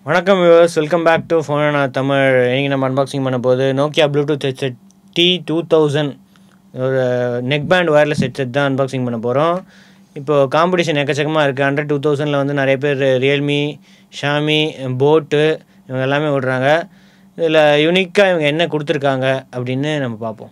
வணக்கம் viewers welcome back to ஃபோனா தமிழ் இன்னைக்கு நம்ம அன்பாக்சிங் பண்ண போது Nokia Bluetooth headset T two thousand ஒரு நெக் பேண்ட் ஒயர்லெஸ் ஹெட்செட் தான் அன்பாக்சிங் பண்ண போகிறோம் இப்போது காம்படிஷன் எக்கச்சக்கமாக இருக்குது ஹண்ட்ரட் டூ தௌசண்டில் வந்து நிறைய பேர் ரியல்மி ஷாமி போட்டு இவங்க எல்லாமே விடுறாங்க இதில் யூனிக்காக இவங்க என்ன கொடுத்துருக்காங்க அப்படின்னு நம்ம பார்ப்போம்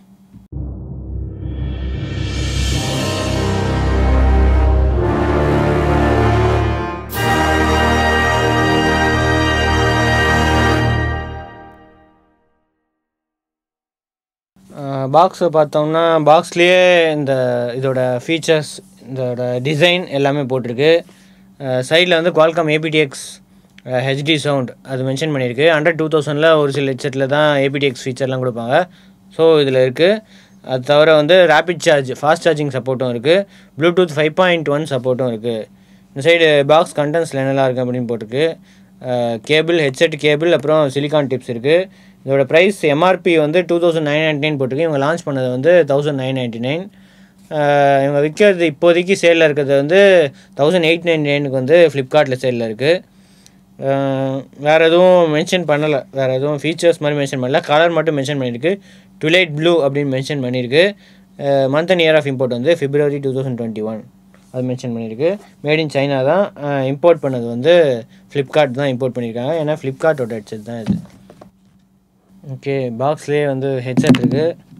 பாக்ஸை பார்த்தோம்னா பாக்ஸ்லேயே இந்த இதோட ஃபீச்சர்ஸ் இதோட டிசைன் எல்லாமே போட்டிருக்கு சைடில் வந்து குவால்காம் ஏபிடிஎக்ஸ் ஹெச்டி சவுண்ட் அது மென்ஷன் பண்ணியிருக்கு ஹண்ட்ரட் டூ தௌசண்டில் ஒரு சில ஹெட்செட்டில் தான் ஏபிடிஎக்ஸ் ஃபீச்சர்லாம் கொடுப்பாங்க ஸோ இதில் இருக்குது அது தவிர வந்து ரேபிட் சார்ஜ் ஃபாஸ்ட் சார்ஜிங் சப்போர்ட்டும் இருக்குது ப்ளூடூத் ஃபைவ் பாயிண்ட் ஒன் சப்போர்ட்டும் இருக்குது இந்த சைடு பாக்ஸ் கண்டென்ட்ஸில் என்னெல்லாம் இருக்குது அப்படின்னு போட்டிருக்கு கேபிள் ஹெட்செட் கேபிள் அப்புறம் சிலிகான் டிப்ஸ் இருக்குது இதோட ப்ரைஸ் எம்ஆர்பி வந்து two thousand nine ninety nine போட்டிருக்கு இவங்க லான்ச் பண்ணது வந்து தௌசண்ட் நைன் நைன்ட்டி நைன் இவங்க விற்கிறது இப்போதைக்கு சேலில் இருக்கிறது வந்து தௌசண்ட் எயிட் நைன் நைனுக்கு வந்து ஃப்ளிப்கார்ட்டில் சேலில் இருக்குது வேறு எதுவும் மென்ஷன் பண்ணலை வேறு எதுவும் ஃபீச்சர்ஸ் மாதிரி மென்ஷன் பண்ணல கலர் மட்டும் மென்ஷன் பண்ணியிருக்கு டுலைட் ப்ளூ அப்படின்னு மென்ஷன் பண்ணியிருக்கு month and year of import வந்து February two thousand twenty one அது மென்ஷன் பண்ணியிருக்கு மேட் இன் சைனா தான் இம்போர்ட் பண்ணது வந்து ஃப்ளிப்கார்ட் தான் இம்போர்ட் பண்ணியிருக்காங்க ஏன்னா ஃப்ளிப்கார்ட்டோட ஹெட்செட் தான் இது ஓகே பாக்ஸ்லேயே வந்து ஹெட்செட் இருக்குது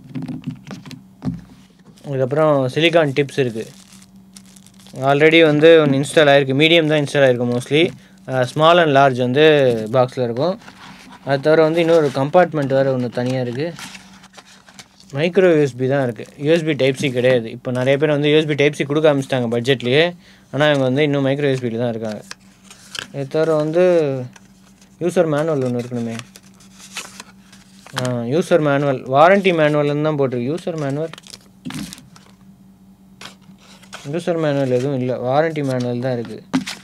அதுக்கப்புறம் சிலிகான் டிப்ஸ் இருக்குது ஆல்ரெடி வந்து ஒன்று இன்ஸ்டால் ஆகிருக்கு மீடியம் தான் இன்ஸ்டால் ஆகிருக்கும் மோஸ்ட்லி ஸ்மால் அண்ட் லார்ஜ் வந்து பாக்ஸில் இருக்கும் அது தவிர வந்து இன்னொரு கம்பார்ட்மெண்ட் வேறு ஒன்று தனியாக இருக்குது மைக்ரோ யூஎஸ்பி தான் இருக்குது யூஎஸ்பி டைப் சி கிடையாது இப்போ நிறைய பேர் வந்து யூஎஸ்பி டைப் சி கொடுக்க ஆரம்பிச்சிட்டாங்க பட்ஜெட்லேயே ஆனால் இவங்க வந்து இன்னும் மைக்ரோ யூஎஸ்பியில் தான் இருக்காங்க இது தவிர வந்து யூசர் மேனுவல் ஒன்று இருக்கணுமே யூசர் மேனுவல் வாரண்டி மேனுவல்னு தான் போட்டிருக்கு யூசர் மேனுவல் யூசர் மேனுவல் எதுவும் இல்லை வாரண்டி மேனுவல் தான் இருக்குது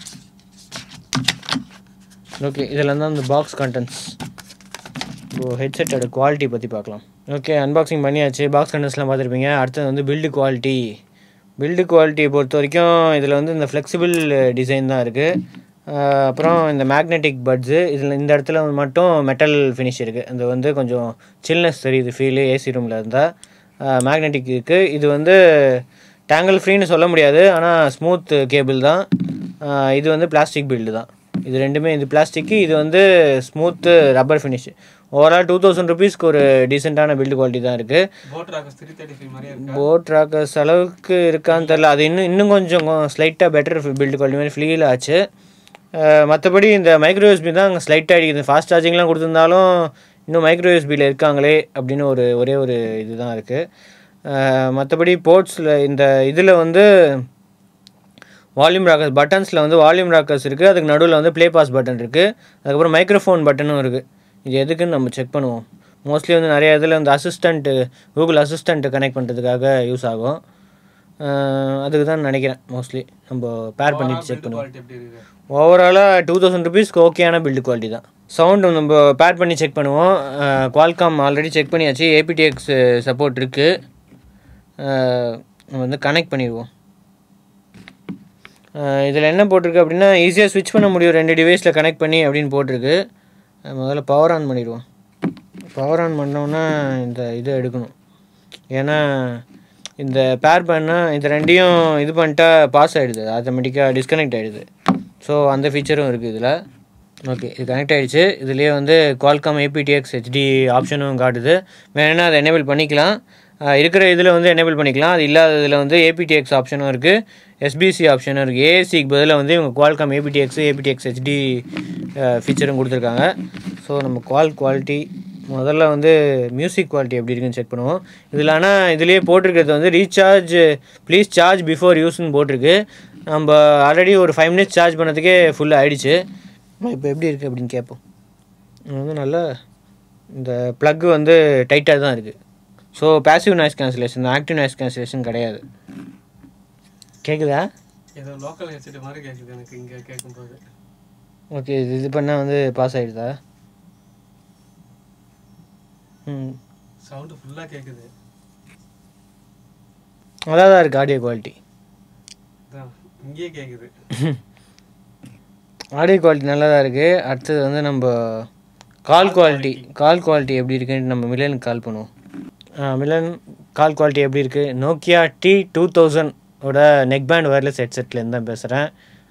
ஓகே இதில் தான் இந்த பாக்ஸ் கண்டென்ட்ஸ் இப்போது ஹெட்செட்டோட குவாலிட்டி பற்றி பார்க்கலாம் ஓகே அன்பாக்சிங் பண்ணியாச்சு பாக்ஸ் கண்டென்ட்ஸ்லாம் பார்த்துருப்பீங்க அடுத்தது வந்து பில்டு குவாலிட்டி பில்டு குவாலிட்டியை பொறுத்த வரைக்கும் இதில் வந்து இந்த ஃப்ளெக்சிபிள் டிசைன் தான் இருக்குது அப்புறம் இந்த மேக்னெட்டிக் பட்ஸு இதில் இந்த இடத்துல மட்டும் மெட்டல் ஃபினிஷ் இருக்குது இது வந்து கொஞ்சம் சில்னஸ் தெரியுது ஃபீலு ஏசி ரூமில் இருந்தால் மேக்னெட்டிக் இருக்குது இது வந்து டேங்கிள் ஃப்ரீன்னு சொல்ல முடியாது ஆனால் ஸ்மூத் கேபிள் தான் இது வந்து பிளாஸ்டிக் பில்டு தான் இது ரெண்டுமே இது பிளாஸ்டிக்கு இது வந்து smooth rubber finish overall two thousand ருபீஸ்க்கு ஒரு டீசெண்டான பில்டு குவாலிட்டி தான் இருக்குது boAt Rockers three thirty five மாதிரியே இருக்கு போட் ராக்கர்ஸ் அளவுக்கு இருக்கான்னு தெரில அது இன்னும் இன்னும் கொஞ்சம் ஸ்லைட்டாக பெட்டர் பில்டு குவாலிட்டி மாதிரி ஃபீல் ஆச்சு மற்றபடி இந்த மைக்ரோ யூஎஸ்பி தான் அங்கே ஸ்லைட்டாக அடிக்குது ஃபாஸ்ட் சார்ஜிங்லாம் கொடுத்துருந்தாலும் இன்னும் மைக்ரோ யூஎஸ்பியில் இருக்காங்களே அப்படின்னு ஒரு ஒரே ஒரு இதுதான் இருக்குது மற்றபடி போர்ட்ஸில் இந்த இதில் வந்து வால்யூம் ராக்கர்ஸ் பட்டன்ஸில் வந்து வால்யூம் ராக்கர்ஸ் இருக்குது அதுக்கு நடுவில் வந்து ப்ளே பாஸ் பட்டன் இருக்குது அதுக்கப்புறம் மைக்ரோஃபோன் பட்டனும் இருக்குது இது எதுக்குன்னு நம்ம செக் பண்ணுவோம் மோஸ்ட்லி வந்து நிறைய இதில் வந்து அசிஸ்டண்ட்டு கூகுள் அசிஸ்டண்ட்டு கனெக்ட் பண்ணுறதுக்காக யூஸ் ஆகும் அதுக்கு தான் நினைக்கிறேன் மோஸ்ட்லி நம்ம பேர் பண்ணிட்டு செக் பண்ணுவோம் குவாலிட்டி எப்படி இருக்கு ஓவராலாக டூ தௌசண்ட் ருபீஸ்க்கு ஓகேயான பில்டு குவாலிட்டி தான் சவுண்டு நம்ம பேர் பண்ணி செக் பண்ணுவோம் குவால்காம் ஆல்ரெடி செக் பண்ணியாச்சு ஏபிடிஎக்ஸ் சப்போர்ட் இருக்குது நம்ம வந்து கனெக்ட் பண்ணிடுவோம் இதில் என்ன போட்டிருக்கு அப்படின்னா ஈஸியாக ஸ்விட்ச் பண்ண முடியும் ரெண்டு டிவைஸில் கனெக்ட் பண்ணி அப்படின்னு போட்டிருக்கு முதல்ல பவர் ஆன் பண்ணிடுவோம் பவர் ஆன் பண்ணோன்னா இந்த இதை எடுக்கணும் ஏன்னா இந்த பேர் பண்ணால் இந்த ரெண்டையும் இது பண்ணிட்டா பாஸ் ஆகிடுது ஆட்டோமேட்டிக்காக டிஸ்கனெக்ட் ஆகிடுது ஸோ அந்த ஃபீச்சரும் இருக்குது இதில் ஓகே இது கனெக்ட் ஆகிடுச்சு இதுலேயே வந்து குவால்காம் ஏபிடிஎக்ஸ் ஹெச்டி ஆப்ஷனும் காட்டுது வேணுன்னா அதை எனேபிள் பண்ணிக்கலாம் இருக்கிற இதில் வந்து எனேபிள் பண்ணிக்கலாம் அது இல்லாத இதில் வந்து ஏபிடிஎக்ஸ் ஆப்ஷனும் இருக்குது எஸ்பிசி ஆப்ஷனும் இருக்குது ஏஎஸ்சிக்கு பதிலாக வந்து இவங்க குவால்காம் ஏபிடிஎக்ஸ் ஏபிடிஎக்ஸ் ஹெச்டி ஃபீச்சரும் கொடுத்துருக்காங்க ஸோ நம்ம குவால் குவாலிட்டி முதல்ல வந்து மியூசிக் குவாலிட்டி எப்படி இருக்குன்னு செக் பண்ணுவோம் இதில் ஆனால் இதுலேயே போட்டிருக்கிறது வந்து ரீசார்ஜ் ப்ளீஸ் சார்ஜ் பிஃபோர் யூஸ்னு போட்டிருக்கு நம்ம ஆல்ரெடி ஒரு ஃபைவ் மினிட்ஸ் சார்ஜ் பண்ணதுக்கே ஃபுல்லாக ஆகிடுச்சு இப்போ எப்படி இருக்குது அப்படின்னு கேட்போம் இது வந்து நல்லா இந்த ப்ளக்கு வந்து டைட்டாக தான் இருக்குது so passive noise cancellation active noise cancellation கிடையாது கேட்குதா ஏதோ லோக்கல் ஹெட்செட் மாதிரி கேட்குது எனக்கு இங்கே கேட்கும்போது ஓகே இது இது பண்ணால் வந்து பாஸ் ஆகிடுதா ம் சவுண்டு ஃபுல்லாக கேட்குது நல்லா தான் இருக்குது ஆடியோ குவாலிட்டி அதான் இங்கேயே கேட்குது ஆடியோ குவாலிட்டி நல்லா தான் இருக்குது அடுத்தது வந்து நம்ம கால் குவாலிட்டி கால் குவாலிட்டி எப்படி இருக்குன்னு நம்ம மிலனுக்கு கால் பண்ணுவோம் ஆ, மிலன் கால் குவாலிட்டி எப்படி இருக்குது நோக்கியா டி டூ தௌசண்ட் ஓட நெக் பேண்ட் ஒயர்லெஸ் ஹெட்செட்லேருந்து தான் பேசுகிறேன்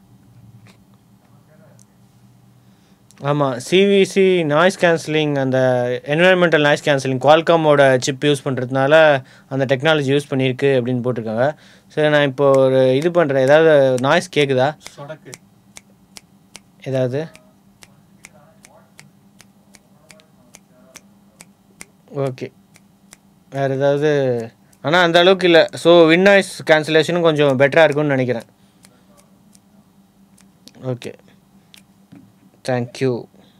ஆமாம் சிவிசி நாய்ஸ் கேன்சலிங் அந்த என்விரான்மெண்டல் நாய்ஸ் கேன்சலிங் குவால்காமோட சிப் யூஸ் பண்ணுறதுனால அந்த டெக்னாலஜி யூஸ் பண்ணியிருக்கு அப்படின்னு போட்டிருக்காங்க சரி நான் இப்போ ஒரு இது பண்ணுறேன் ஏதாவது நாய்ஸ் கேட்குதா சொடக்கு ஏதாவது ஓகே வேறு ஏதாவது ஆனால் அந்த அளவுக்கு இல்லை ஸோ வின் நாய்ஸ் கேன்சலேஷனும் கொஞ்சம் பெட்டராக இருக்கும்னு நினைக்கிறேன் ஓகே தேங்க்யூ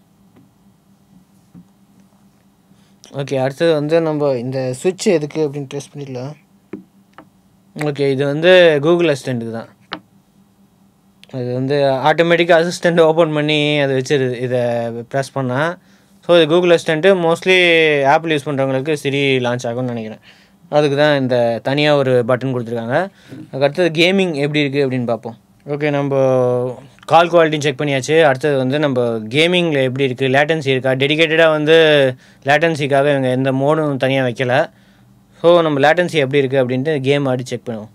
ஓகே அடுத்தது வந்து நம்ம இந்த சுவிட்ச் எதுக்கு அப்படின்னு டெஸ்ட் பண்ணிடலாம் ஓகே இது வந்து கூகுள் அசிஸ்டண்ட்டுக்கு தான் அது வந்து ஆட்டோமேட்டிக்காக அசிஸ்டண்ட் ஓப்பன் பண்ணி அதை வச்சிருது இதை ப்ரெஸ் பண்ணால் ஸோ இது Google assistant mostly Apple use பண்ணுறவங்களுக்கு சிரி லான்ச் ஆகும்னு நினைக்கிறேன் அதுக்கு தான் இந்த தனியாக ஒரு பட்டன் கொடுத்துருக்காங்க அதுக்கு அடுத்தது கேமிங் எப்படி இருக்குது அப்படின்னு பார்ப்போம் ஓகே நம்ம கால் குவாலிட்டியும் செக் பண்ணியாச்சு அடுத்தது வந்து நம்ம கேமிங்கில் எப்படி இருக்குது லேட்டன்சி இருக்கா டெடிகேட்டடாக வந்து லேட்டன்சிக்காக இவங்க எந்த மோடும் தனியாக வைக்கல ஸோ நம்ம லேட்டன்சி எப்படி இருக்குது அப்படின்ட்டு கேம் ஆடி செக் பண்ணுவோம்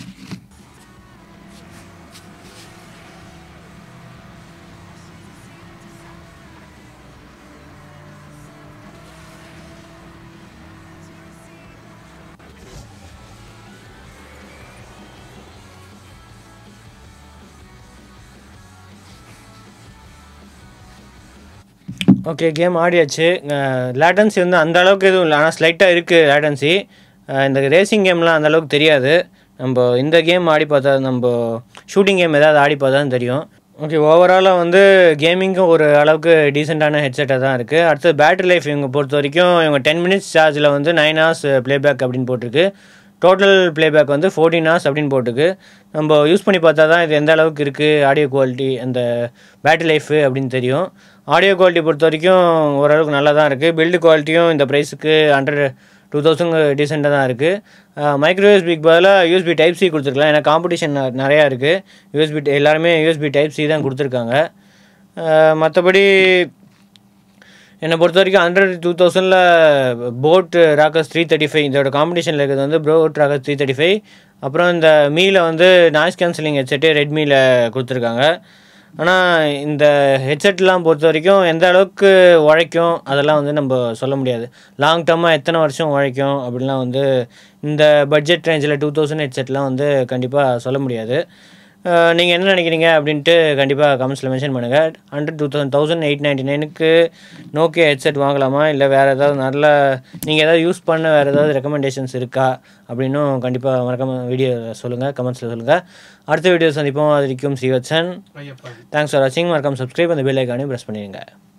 ஓகே கேம் ஆடியாச்சு லேட்டன்சி வந்து அந்த அளவுக்கு எதுவும் இல்லை ஆனால் ஸ்லைட்டாக இருக்குது லேட்டன்சி இந்த ரேசிங் கேம்லாம் அந்த அளவுக்கு தெரியாது நம்ம இந்த கேம் ஆடி பார்த்தா நம்ம ஷூட்டிங் கேம் ஏதாவது ஆடி பார்த்தா தான் தெரியும் ஓகே ஓவராலாக வந்து கேமிங்கும் ஒரு அளவுக்கு டீசெண்டான ஹெட்செட்டாக தான் இருக்குது அடுத்து பேட்டரி லைஃப் இவங்க பொறுத்த வரைக்கும் இவங்க டென் மினிட்ஸ் சார்ஜில் வந்து நைன் ஹவர்ஸ் ப்ளேபேக் அப்படின்னு போட்டிருக்கு டோட்டல் ப்ளேபேக் வந்து ஃபோர்டீன் ஹவர்ஸ் அப்படின்னு போட்டுருக்கு நம்ம யூஸ் பண்ணி பார்த்தா தான் இது எந்த அளவுக்கு இருக்குது ஆடியோ குவாலிட்டி அந்த பேட்டரி லைஃபு அப்படின்னு தெரியும் ஆடியோ குவாலிட்டி பொறுத்த வரைக்கும் ஓரளவுக்கு நல்லா தான் இருக்குது பில்டு குவாலிட்டியும் இந்த ப்ரைஸுக்கு ஹண்ட்ரட் டூ தௌசண்ட் டீசெண்டாக தான் இருக்குது மைக்ரோ யூஎஸ்பிக்கு பதிலாக யூஎஸ்பி டைப் சி கொடுத்துருக்கலாம் ஏன்னா காம்படிஷன் நிறையா இருக்குது யூஎஸ்பி எல்லாருமே யூஎஸ்பி டைப் சி தான் கொடுத்துருக்காங்க மற்றபடி என்னை பொறுத்த வரைக்கும் ஹண்ட்ரட் டூ தௌசண்டில் boAt Rockers three thirty five இதோட காம்படிஷனில் இருக்கிறது வந்து boAt Rockers three thirty five அப்புறம் இந்த மீல வந்து நாய்ஸ் கேன்சலிங் ஹெட்செட்டு ரெட்மியில் கொடுத்துருக்காங்க ஆனால் இந்த ஹெட்செட்லாம் பொறுத்த வரைக்கும் எந்த அளவுக்கு உழைக்கும் அதெல்லாம் வந்து நம்ம சொல்ல முடியாது லாங் டேர்மாக எத்தனை வருஷம் உழைக்கும் அப்படிலாம் வந்து இந்த பட்ஜெட் ரேஞ்சில் டூ தௌசண்ட் ஹெட்செட்லாம் வந்து கண்டிப்பாக சொல்ல முடியாது நீங்கள் என்ன நினைக்கிறீங்க அப்படின்ட்டு கண்டிப்பாக கமெண்ட்ஸில் மென்ஷன் பண்ணுங்கள் hundred two thousand thousand eight ninety நைனுக்கு நோக்கியா ஹெட்செட் வாங்கலாமா இல்லை வேறு ஏதாவது நல்ல நீங்கள் ஏதாவது யூஸ் பண்ண வேறு ஏதாவது ரெக்கமெண்டேஷன்ஸ் இருக்கா அப்படின்னும் கண்டிப்பாக மறக்காம வீடியோ சொல்லுங்கள் கமெண்ட்ஸில் சொல்லுங்கள் அடுத்த வீடியோ சந்திப்போம் அது வரைக்கும் சிவச்சன் ஐயப்பன் தேங்க்ஸ் ஃபார் வாட்சிங் மறக்காம சப்ஸ்கிரைப் அந்த பெல் ஐக்கானையும் ப்ரெஸ் பண்ணிடுங்க